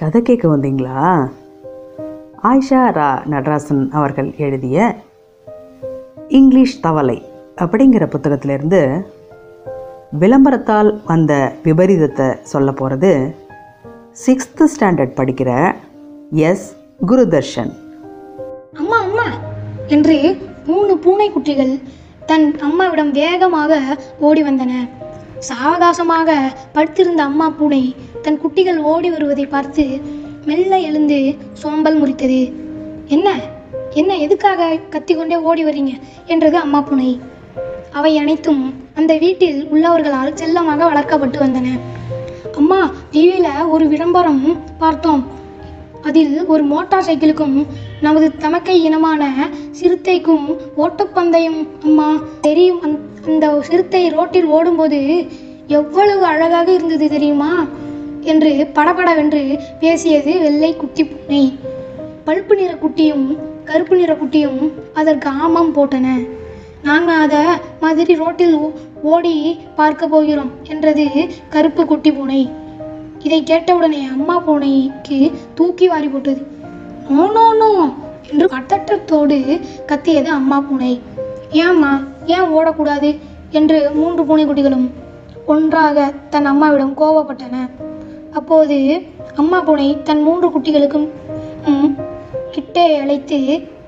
கதை கேட்க வந்தீங்களா ஆயிஷா ரா நடராசன் அவர்கள் எழுதிய இங்கிலீஷ் தவளை அப்படிங்கிற புத்தகத்திலிருந்து விளம்பரத்தால் வந்த விபரீதத்தை சொல்ல போகிறது சிக்ஸ்த்து ஸ்டாண்டர்ட் படிக்கிற எஸ் குருதர்ஷன் அம்மா அம்மா என்று மூணு பூனைக்குட்டிகள் தன் அம்மாவிடம் வேகமாக ஓடி வந்தன சாவகாசமாக படுத்திருந்த அம்மா பூனை தன் குட்டிகள் ஓடி வருவதை பார்த்து மெல்ல எழுந்து சோம்பல் முறித்தது என்ன என்ன எதுக்காக கத்திக்கொண்டே ஓடி வரீங்க என்றது அம்மா பூனை அவை அனைத்தும் அந்த வீட்டில் உள்ளவர்களால் செல்லமாக வளர்க்கப்பட்டு வந்தன அம்மா டிவியில ஒரு விளம்பரம் பார்த்தோம் அதில் ஒரு மோட்டார் சைக்கிளுக்கும் நமது தமக்கை இனமான சிறுத்தைக்கும் ஓட்டப்பந்தயம் அம்மா தெரியும் அந்த- அந்த சிறுத்தை ரோட்டில் ஓடும்போது எவ்வளவு அழகாக இருந்தது தெரியுமா என்று படபடவென்று பேசியது வெள்ளை குட்டி பூனை பழுப்பு நிற குட்டியும் கருப்பு நிற குட்டியும் அதற்கு ஆமாம் போட்டன நாங்கள் அதை மாதிரி ரோட்டில் ஓ- ஓடி பார்க்க போகிறோம் என்றது கருப்பு குட்டி பூனை இதை கேட்டவுடனே அம்மா பூனைக்கு தூக்கி வாரி போட்டது நோ நோ நோ என்று கட்டட்டத்தோடு கத்தியது அம்மா பூனை ஏம்மா ஏன் ஓடக்கூடாது என்று மூன்று பூனைக்குட்டிகளும் ஒன்றாக தன் அம்மாவிடம் கோபப்பட்டன அப்போது அம்மா பூனை தன் மூன்று குட்டிகளுக்கும் ம், கிட்டே அழைத்து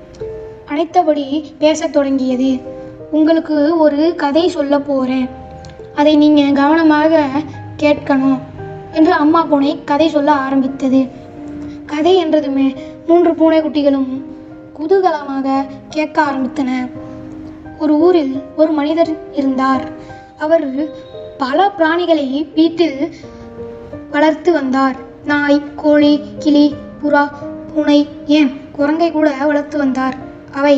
அழைத்தபடி பேசத் தொடங்கியது உங்களுக்கு ஒரு கதை சொல்ல போகிறேன் அதை நீங்கள் கவனமாக கேட்கணும் என்று அம்மா பூனை கதை சொல்ல ஆரம்பித்தது கதை என்றதுமே மூன்று பூனைக்குட்டிகளும் குதூகலமாக கேட்க ஆரம்பித்தன ஒரு ஊரில் ஒரு மனிதர் இருந்தார் அவர் பல பிராணிகளை வீட்டில் வளர்த்து வந்தார் நாய் கோழி கிளி புறா பூனை ஏன் குரங்கை கூட வளர்த்து வந்தார் அவை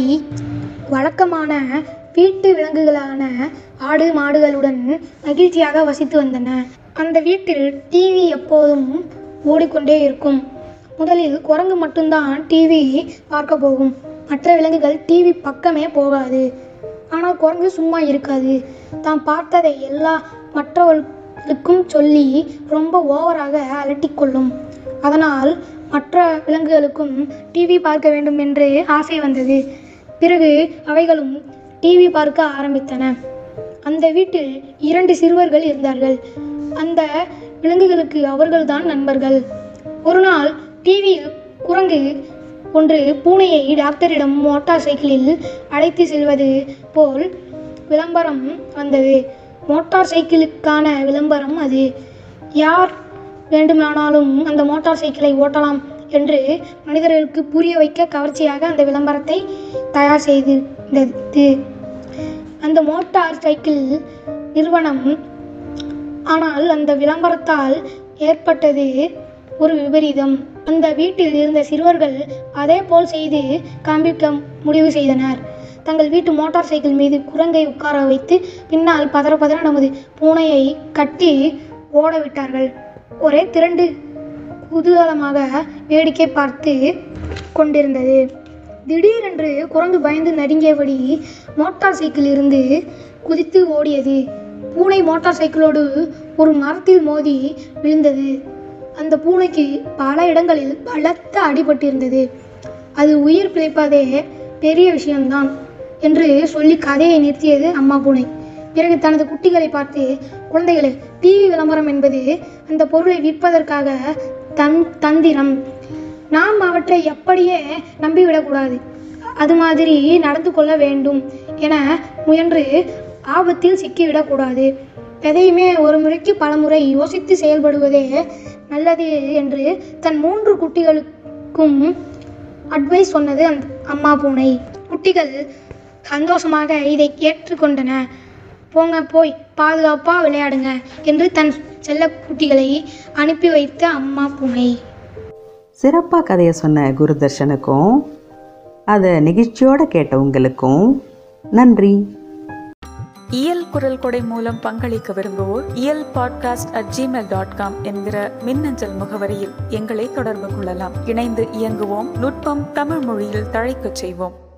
வழக்கமான வீட்டு விலங்குகளான ஆடு மாடுகளுடன் மகிழ்ச்சியாக வசித்து வந்தன அந்த வீட்டில் டிவி எப்போதும் ஓடிக்கொண்டே இருக்கும் முதலில் குரங்கு மட்டும்தான் டிவி பார்க்க போகும் மற்ற விலங்குகள் டிவி பக்கமே போகாது ஆனால் குரங்கு சும்மா இருக்காது தான் பார்த்ததை எல்லா மற்றவர்களுக்கும் சொல்லி ரொம்ப ஓவராக அலட்டிக்கொள்ளும் அதனால் மற்ற விலங்குகளுக்கும் டிவி பார்க்க வேண்டும் என்று ஆசை வந்தது பிறகு அவைகளும் டிவி பார்க்க ஆரம்பித்தன அந்த வீட்டில் இரண்டு சிறுவர்கள் இருந்தார்கள் அந்த விலங்குகளுக்கு அவர்கள்தான் நண்பர்கள் ஒரு நாள் டிவியில் குரங்கு ஒன்று பூனையை டாக்டரிடம் மோட்டார் சைக்கிளில் அழைத்து செல்வது போல் விளம்பரம் வந்தது மோட்டார் சைக்கிளுக்கான விளம்பரம் அது யார் வேண்டுமானாலும் அந்த மோட்டார் சைக்கிளை ஓட்டலாம் என்று மனிதர்களுக்கு புரிய வைக்க கவர்ச்சியாக அந்த விளம்பரத்தை தயார் செய்திருந்தது அந்த மோட்டார் சைக்கிள் நிறுவனம் ஆனால் அந்த விளம்பரத்தால் ஏற்பட்டது ஒரு விபரீதம் அந்த வீட்டில் இருந்த சிறுவர்கள் அதே போல் செய்து காண்பிக்க முடிவு செய்தனர் தங்கள் வீட்டு மோட்டார் சைக்கிள் மீது குரங்கை உட்கார வைத்து பின்னால் பதற பதற நமது பூனையை கட்டி ஓட விட்டார்கள் ஒரே திரண்டு குதூகலமாக வேடிக்கை பார்த்து கொண்டிருந்தது திடீரென்று குரங்கு பயந்து நடுங்கியபடி மோட்டார் சைக்கிள் இருந்து குதித்து ஓடியது பூனை மோட்டார் சைக்கிளோடு ஒரு மரத்தில் மோதி விழுந்தது அந்த பூனைக்கு பல இடங்களில் பலத்த அடிபட்டிருந்தது அது உயிர் பிழைப்பதே பெரிய விஷயம்தான் என்று சொல்லி கதையை நிறுத்தியது அம்மா பூனை பிறகு தனது குட்டிகளை பார்த்து குழந்தைகளே டிவி விளம்பரம் என்பது அந்த பொருளை விற்பதற்காக தன் தந்திரம் நாம் அவற்றை அப்படியே நம்பிவிடக்கூடாது அது மாதிரி நடந்து கொள்ள வேண்டும் என முயன்று ஆபத்தில் சிக்கிவிடக்கூடாது எதையுமே ஒரு முறைக்கு பல முறை யோசித்து செயல்படுவதே நல்லது என்று தன் மூன்று குட்டிகளுக்கும் அட்வைஸ் சொன்னது அந்த அம்மா பூனை குட்டிகள் சந்தோஷமாக இதை ஏற்றுக்கொண்டன போங்க போய் பாதுகாப்பா விளையாடுங்க என்று தன் செல்ல குட்டிகளை அனுப்பி வைத்த அம்மா பூனை சிறப்பாக கதையை சொன்ன குருதர்ஷனுக்கும் அதை நெகிழ்ச்சியோடு கேட்ட உங்களுக்கும் நன்றி இயல் குரல் கொடை மூலம் பங்களிக்க விரும்புவோர் Iyal podcast at Gmail dot com என்கிற மின்னஞ்சல் முகவரியில் எங்களை தொடர்பு கொள்ளலாம் இணைந்து இயங்குவோம் நுட்பம் தமிழ் மொழியில் தழைக்கச் செய்வோம்